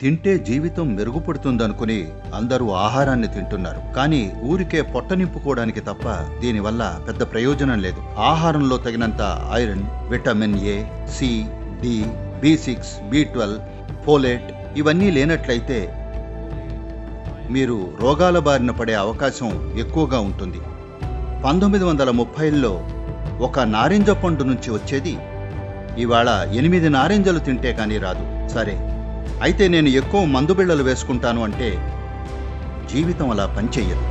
తింటే జీవితం మెరుగుపడుతుందనుకుని అందరూ ఆహారాన్ని తింటున్నారు కానీ ఊరికే పొట్ట నింపుకోవడానికి తప్ప దీనివల్ల పెద్ద ప్రయోజనం లేదు ఆహారంలో తగినంత iron vitamin A C D B six B twelve folate ఇవన్నీ లేనట్లయితే మీరు రోగాల బారిన పడే అవకాశం ఎక్కువగా ఉంటుంది పంతొమ్మిది వందల ముప్పైలో ఒక నారింజ పండు నుంచి వచ్చేది ఇవాళ ఎనిమిది నారింజలు తింటే కానీ రాదు సరే అయితే నేను ఎక్కువ మందు బిళ్ళలు వేసుకుంటాను అంటే జీవితం అలా పనిచెయ్యదు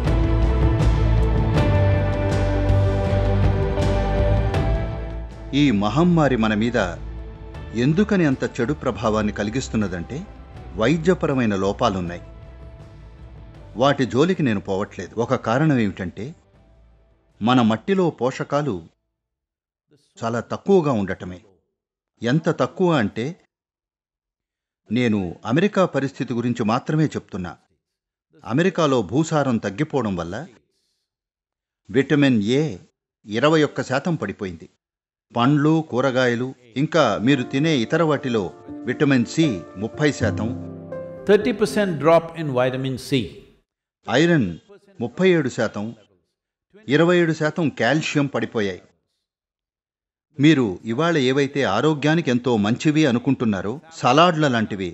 ఈ మహమ్మారి మన మీద ఎందుకని అంత చెడు ప్రభావాన్ని కలిగిస్తున్నదంటే వైద్యపరమైన లోపాలున్నాయి వాటి జోలికి నేను పోవట్లేదు ఒక కారణం ఏమిటంటే మన మట్టిలో పోషకాలు చాలా తక్కువగా ఉండటమే ఎంత తక్కువ అంటే నేను అమెరికా పరిస్థితి గురించి మాత్రమే చెప్తున్నా అమెరికాలో భూసారం తగ్గిపోవడం వల్ల విటమిన్ ఏ ఇరవై ఒక్క శాతం పడిపోయింది పండ్లు కూరగాయలు ఇంకా మీరు తినే ఇతర వాటిలో విటమిన్ సి ముప్పై శాతం 30% drop in vitamin C. Iron ముప్పై ఏడు శాతం ఇరవై ఏడు శాతం కాల్షియం పడిపోయాయి మీరు ఇవాళ ఏవైతే ఆరోగ్యానికి ఎంతో మంచివి అనుకుంటున్నారో సలాడ్ల లాంటివి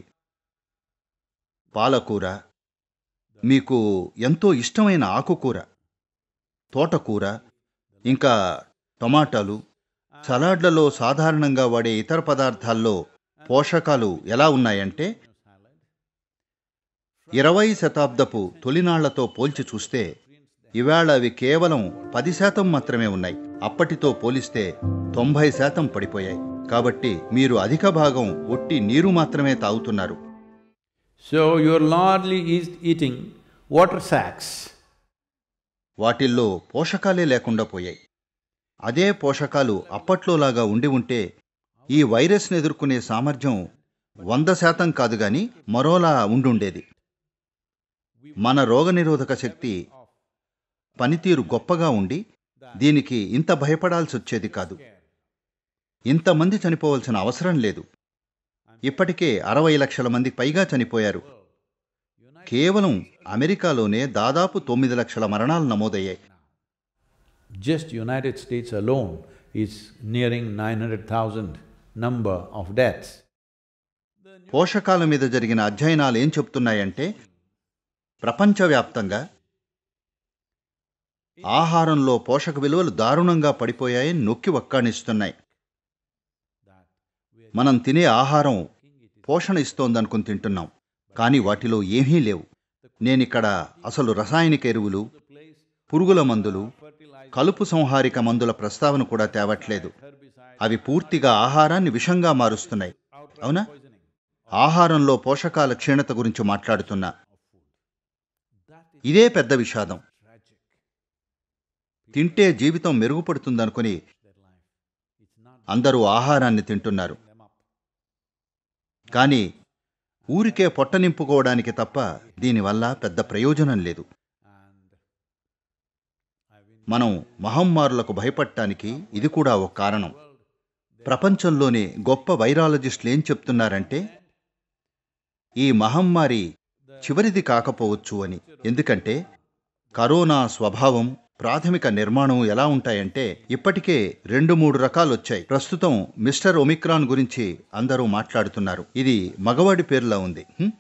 పాలకూర మీకు ఎంతో ఇష్టమైన ఆకుకూర తోటకూర ఇంకా టమాటాలు సలాడ్లలో సాధారణంగా వాడే ఇతర పదార్థాల్లో పోషకాలు ఎలా ఉన్నాయంటే ఇరవై శతాబ్దపు తొలినాళ్లతో పోల్చి చూస్తే ఇవాళ అవి కేవలం పది శాతం మాత్రమే ఉన్నాయి అప్పటితో పోలిస్తే తొంభై శాతం పడిపోయాయి కాబట్టి మీరు అధిక భాగం ఒట్టి నీరు మాత్రమే తాగుతున్నారు So you're largely is eating water sacs. వాటిల్లో పోషకాలే లేకుండా పోయాయి అదే పోషకాలు అప్పట్లోలాగా ఉండి ఉంటే ఈ వైరస్ని ఎదుర్కొనే సామర్థ్యం వంద శాతం కాదు గాని మరోలా ఉండుండేది మన రోగనిరోధక శక్తి పనితీరు గొప్పగా ఉండి దీనికి ఇంత భయపడాల్సి వచ్చేది కాదు ఇంతమంది చనిపోవలసిన అవసరం లేదు ఇప్పటికే అరవై లక్షల మంది పైగా చనిపోయారు కేవలం అమెరికాలోనే దాదాపు తొమ్మిది లక్షల మరణాలు నమోదయ్యాయి Just United States alone is nearing nine hundred thousand number of deaths. పోషకాల మీద జరిగిన అధ్యయనాలు ఏం చెప్తున్నాయంటే ప్రపంచవ్యాప్తంగా ఆహారంలో పోషక విలువలు దారుణంగా పడిపోయాయని నొక్కి వక్కాణిస్తున్నాయి మనం తినే ఆహారం పోషణ ఇస్తోందనుకుని తింటున్నాం కానీ వాటిలో ఏమీ లేవు నేనిక్కడ అసలు రసాయనిక ఎరువులు పురుగుల మందులు కలుపు సంహారిక మందుల ప్రస్తావన కూడా తేవట్లేదు అవి పూర్తిగా ఆహారాన్ని విషంగా మారుస్తున్నాయి అవునా ఆహారంలో పోషకాల క్షీణత గురించి మాట్లాడుతున్నా ఇదే పెద్ద విషాదం తింటే జీవితం మెరుగుపడుతుందనుకుని అందరూ ఆహారాన్ని తింటున్నారు కానీ ఊరికే పొట్ట నింపుకోవడానికి తప్ప దీనివల్ల పెద్ద ప్రయోజనం లేదు మనం మహమ్మారులకు భయపడటానికి ఇది కూడా ఒక కారణం ప్రపంచంలోని గొప్ప వైరాలజిస్టులు ఏం చెప్తున్నారంటే ఈ మహమ్మారి చివరిది కాకపోవచ్చు అని ఎందుకంటే కరోనా స్వభావం ప్రాథమిక నిర్మాణం ఎలా ఉంటాయంటే ఇప్పటికే రెండు మూడు రకాలు వచ్చాయి ప్రస్తుతం మిస్టర్ ఒమిక్రాన్ గురించి అందరూ మాట్లాడుతున్నారు ఇది మగవాడి పేరులా ఉంది హ్మ్?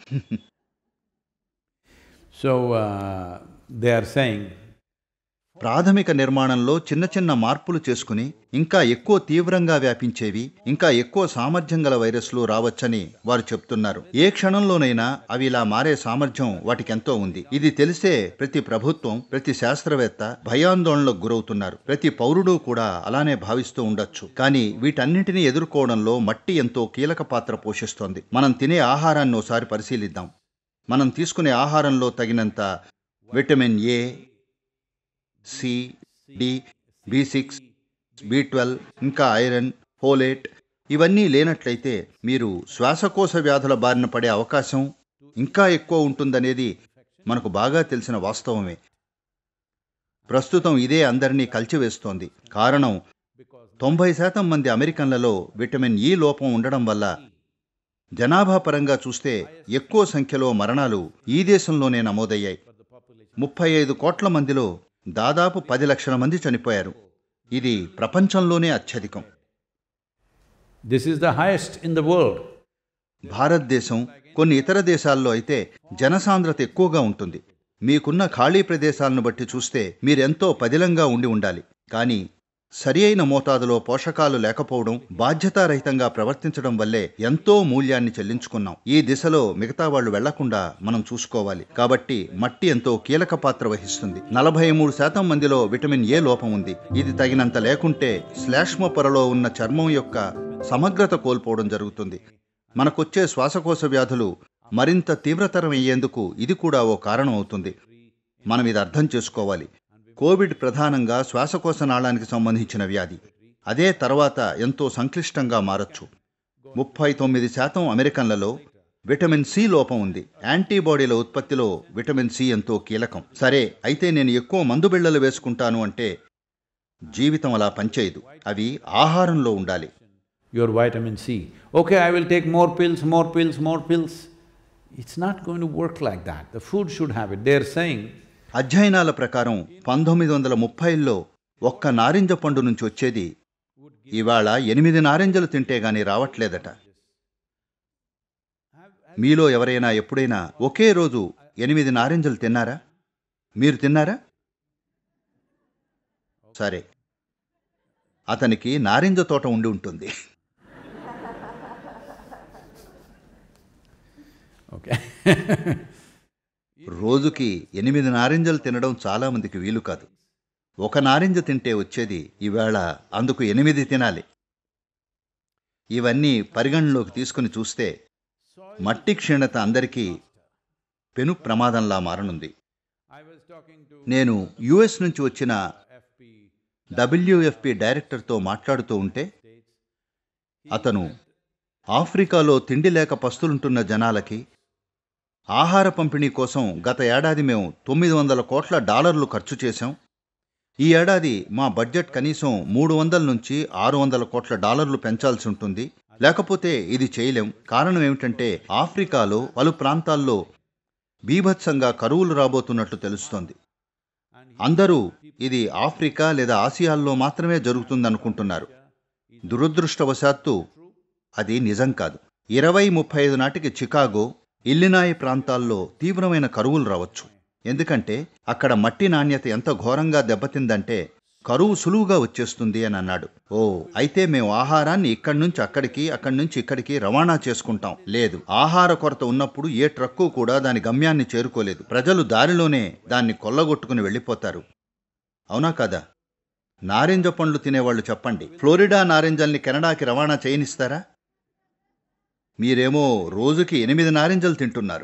So uh, they are saying ప్రాథమిక నిర్మాణంలో చిన్న చిన్న మార్పులు చేసుకుని ఇంకా ఎక్కువ తీవ్రంగా వ్యాపించేవి ఇంకా ఎక్కువ సామర్థ్యం గల వైరస్లు రావచ్చని వారు చెప్తున్నారు ఏ క్షణంలోనైనా అవి ఇలా మారే సామర్థ్యం వాటికెంతో ఉంది ఇది తెలిసే ప్రతి ప్రభుత్వం ప్రతి శాస్త్రవేత్త భయాందోళనలకు గురవుతున్నారు ప్రతి పౌరుడు కూడా అలానే భావిస్తూ ఉండొచ్చు కానీ వీటన్నింటినీ ఎదుర్కోవడంలో మట్టి ఎంతో కీలక పాత్ర పోషిస్తోంది మనం తినే ఆహారాన్ని ఓసారి పరిశీలిద్దాం మనం తీసుకునే ఆహారంలో తగినంత vitamin A C D B six B twelve ఇంకా ఐరన్ ఫోలేట్ ఇవన్నీ లేనట్లయితే మీరు శ్వాసకోశ వ్యాధుల బారిన పడే అవకాశం ఇంకా ఎక్కువ ఉంటుందనేది మనకు బాగా తెలిసిన వాస్తవమే ప్రస్తుతం ఇదే అందరినీ కలిచివేస్తోంది కారణం తొంభై శాతం మంది అమెరికన్లలో విటమిన్ ఈ లోపం ఉండడం వల్ల జనాభా పరంగా చూస్తే ఎక్కువ సంఖ్యలో మరణాలు ఈ దేశంలోనే నమోదయ్యాయి ముప్పై ఐదు కోట్ల మందిలో దాదాపు పది లక్షల మంది చనిపోయారు ఇది ప్రపంచంలోనే అత్యధికం This is the highest in the world. భారతదేశం కొన్ని ఇతర దేశాల్లో అయితే జనసాంద్రత ఎక్కువగా ఉంటుంది మీకున్న ఖాళీ ప్రదేశాలను బట్టి చూస్తే మీరెంతో పదిలంగా ఉండి ఉండాలి కానీ సరి అయిన మోతాదులో పోషకాలు లేకపోవడం బాధ్యతారహితంగా ప్రవర్తించడం వల్లే ఎంతో మూల్యాన్ని చెల్లించుకున్నాం ఈ దిశలో మిగతా వాళ్ళు వెళ్లకుండా మనం చూసుకోవాలి కాబట్టి మట్టి ఎంతో కీలక పాత్ర వహిస్తుంది నలభై మూడు శాతం మందిలో విటమిన్ ఏ లోపం ఉంది ఇది తగినంత లేకుంటే శ్లేష్మ పొరలో ఉన్న చర్మం యొక్క సమగ్రత కోల్పోవడం జరుగుతుంది మనకొచ్చే శ్వాసకోశ వ్యాధులు మరింత తీవ్రతరం అయ్యేందుకు ఇది కూడా ఓ కారణం అవుతుంది మనం ఇది అర్థం చేసుకోవాలి కోవిడ్ ప్రధానంగా శ్వాసకోశ నాళానికి సంబంధించిన వ్యాధి అదే తర్వాత ఎంతో సంక్లిష్టంగా మారచ్చు ముప్పై తొమ్మిది శాతం అమెరికన్లలో విటమిన్ సి లోపం ఉంది యాంటీబాడీల ఉత్పత్తిలో విటమిన్ సి ఎంతో కీలకం సరే అయితే నేను ఎక్కువ మందు బిళ్ళలు వేసుకుంటాను అంటే జీవితం అలా పనిచేయదు అవి ఆహారంలో ఉండాలి Your vitamin C. Okay, I will take more pills, more pills, more pills. It's not going to work like that. The food should have it. They're saying అధ్యయనాల ప్రకారం పంతొమ్మిది వందల ముప్పైల్లో ఒక్క నారింజ పండు నుంచి వచ్చేది ఇవాళ ఎనిమిది నారింజలు తింటే గాని రావట్లేదట మీలో ఎవరైనా ఎప్పుడైనా ఒకే రోజు ఎనిమిది నారింజలు తిన్నారా మీరు తిన్నారా సరే అతనికి నారింజ తోట ఉండి ఉంటుంది Okay. రోజుకి ఎనిమిది నారింజలు తినడం చాలా మందికి వీలు కాదు ఒక నారింజ తింటే వచ్చేది ఈవేళ అందుకు ఎనిమిది తినాలి ఇవన్నీ పరిగణలోకి తీసుకుని చూస్తే మట్టి క్షీణత అందరికీ పెను ప్రమాదంలా మారనుంది I was talking to నేను యుఎస్ నుంచి వచ్చిన FP డబ్ల్యూఎఫ్పి డైరెక్టర్తో మాట్లాడుతూ ఉంటే అతను ఆఫ్రికాలో తిండి లేక పస్తులుంటున్న జనాలకి ఆహార పంపిణీ కోసం గత ఏడాది మేము తొమ్మిది వందల కోట్ల డాలర్లు ఖర్చు చేశాం ఈ ఏడాది మా బడ్జెట్ కనీసం మూడు వందల నుంచి ఆరు వందల కోట్ల డాలర్లు పెంచాల్సి ఉంటుంది లేకపోతే ఇది చేయలేం కారణం ఏమిటంటే ఆఫ్రికాలో పలు ప్రాంతాల్లో బీభత్సంగా కరువులు రాబోతున్నట్లు తెలుస్తోంది అందరూ ఇది ఆఫ్రికా లేదా ఆసియాల్లో మాత్రమే జరుగుతుందనుకుంటున్నారు దురదృష్టవశాత్తు అది నిజం కాదు ఇరవై ముప్పై ఐదు నాటికి చికాగో ఇల్లినాయి ప్రాంతాల్లో తీవ్రమైన కరువులు రావచ్చు ఎందుకంటే అక్కడ మట్టి నాణ్యత ఎంత ఘోరంగా దెబ్బతిందంటే కరువు సులువుగా వచ్చేస్తుంది అని అన్నాడు ఓ అయితే మేము ఆహారాన్ని ఇక్కడి నుంచి అక్కడికి అక్కడి నుంచి ఇక్కడికి రవాణా చేసుకుంటాం లేదు ఆహార కొరత ఉన్నప్పుడు ఏ ట్రక్కు కూడా దాని గమ్యాన్ని చేరుకోలేదు ప్రజలు దారిలోనే దాన్ని కొల్లగొట్టుకుని వెళ్ళిపోతారు అవునా కదా నారింజ పండ్లు తినేవాళ్ళు చెప్పండి ఫ్లోరిడా నారింజల్ని కెనడాకి రవాణా చేయనిస్తారా మీరేమో రోజుకి ఎనిమిది నారింజలు తింటున్నారు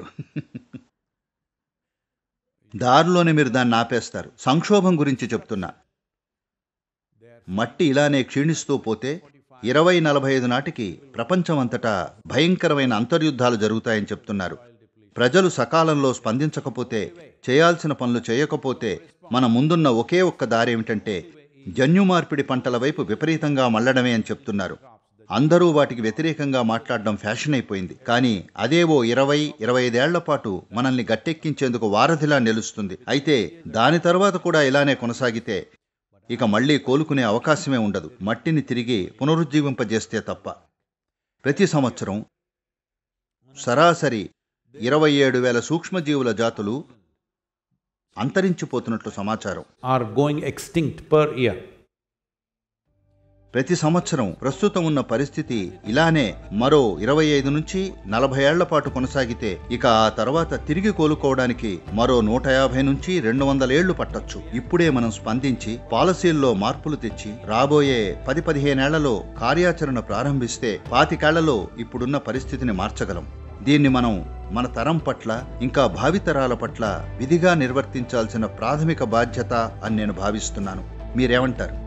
దారిలోనే మీరు దాన్ని ఆపేస్తారు సంక్షోభం గురించి చెప్తున్నా మట్టి ఇలానే క్షీణిస్తూ పోతే ఇరవై నలభై ఐదు నాటికి ప్రపంచమంతటా భయంకరమైన అంతర్యుద్ధాలు జరుగుతాయని చెప్తున్నారు ప్రజలు సకాలంలో స్పందించకపోతే చేయాల్సిన పనులు చేయకపోతే మన ముందున్న ఒకే ఒక్క దారి ఏమిటంటే జన్యు మార్పిడి పంటల వైపు విపరీతంగా మళ్లడమే అని చెప్తున్నారు అందరూ వాటికి వ్యతిరేకంగా మాట్లాడడం ఫ్యాషన్ అయిపోయింది కానీ అదే ఓ ఇరవై ఇరవై ఐదేళ్ల పాటు మనల్ని గట్టెక్కించేందుకు వారధిలా నిలుస్తుంది అయితే దాని తర్వాత కూడా ఇలానే కొనసాగితే ఇక మళ్ళీ కోలుకునే అవకాశమే ఉండదు మట్టిని తిరిగి పునరుజ్జీవింపజేస్తే తప్ప ప్రతి సంవత్సరం సరాసరి ఇరవై ఏడు వేల సూక్ష్మజీవుల జాతులు అంతరించిపోతున్నట్లు సమాచారం are going extinct per year. ప్రతి సంవత్సరం ప్రస్తుతం ఉన్న పరిస్థితి ఇలానే మరో ఇరవై ఐదు నుంచి నలభై ఏళ్ల పాటు కొనసాగితే ఇక ఆ తర్వాత తిరిగి కోలుకోవడానికి మరో నూట యాభై నుంచి రెండు వందల ఏళ్లు పట్టొచ్చు ఇప్పుడే మనం స్పందించి పాలసీల్లో మార్పులు తెచ్చి రాబోయే పది పదిహేనేళ్లలో కార్యాచరణ ప్రారంభిస్తే పాతికేళ్లలో ఇప్పుడున్న పరిస్థితిని మార్చగలం దీన్ని మనం మన తరం పట్ల ఇంకా భావితరాల పట్ల విధిగా నిర్వర్తించాల్సిన ప్రాథమిక బాధ్యత అని నేను భావిస్తున్నాను మీరేమంటారు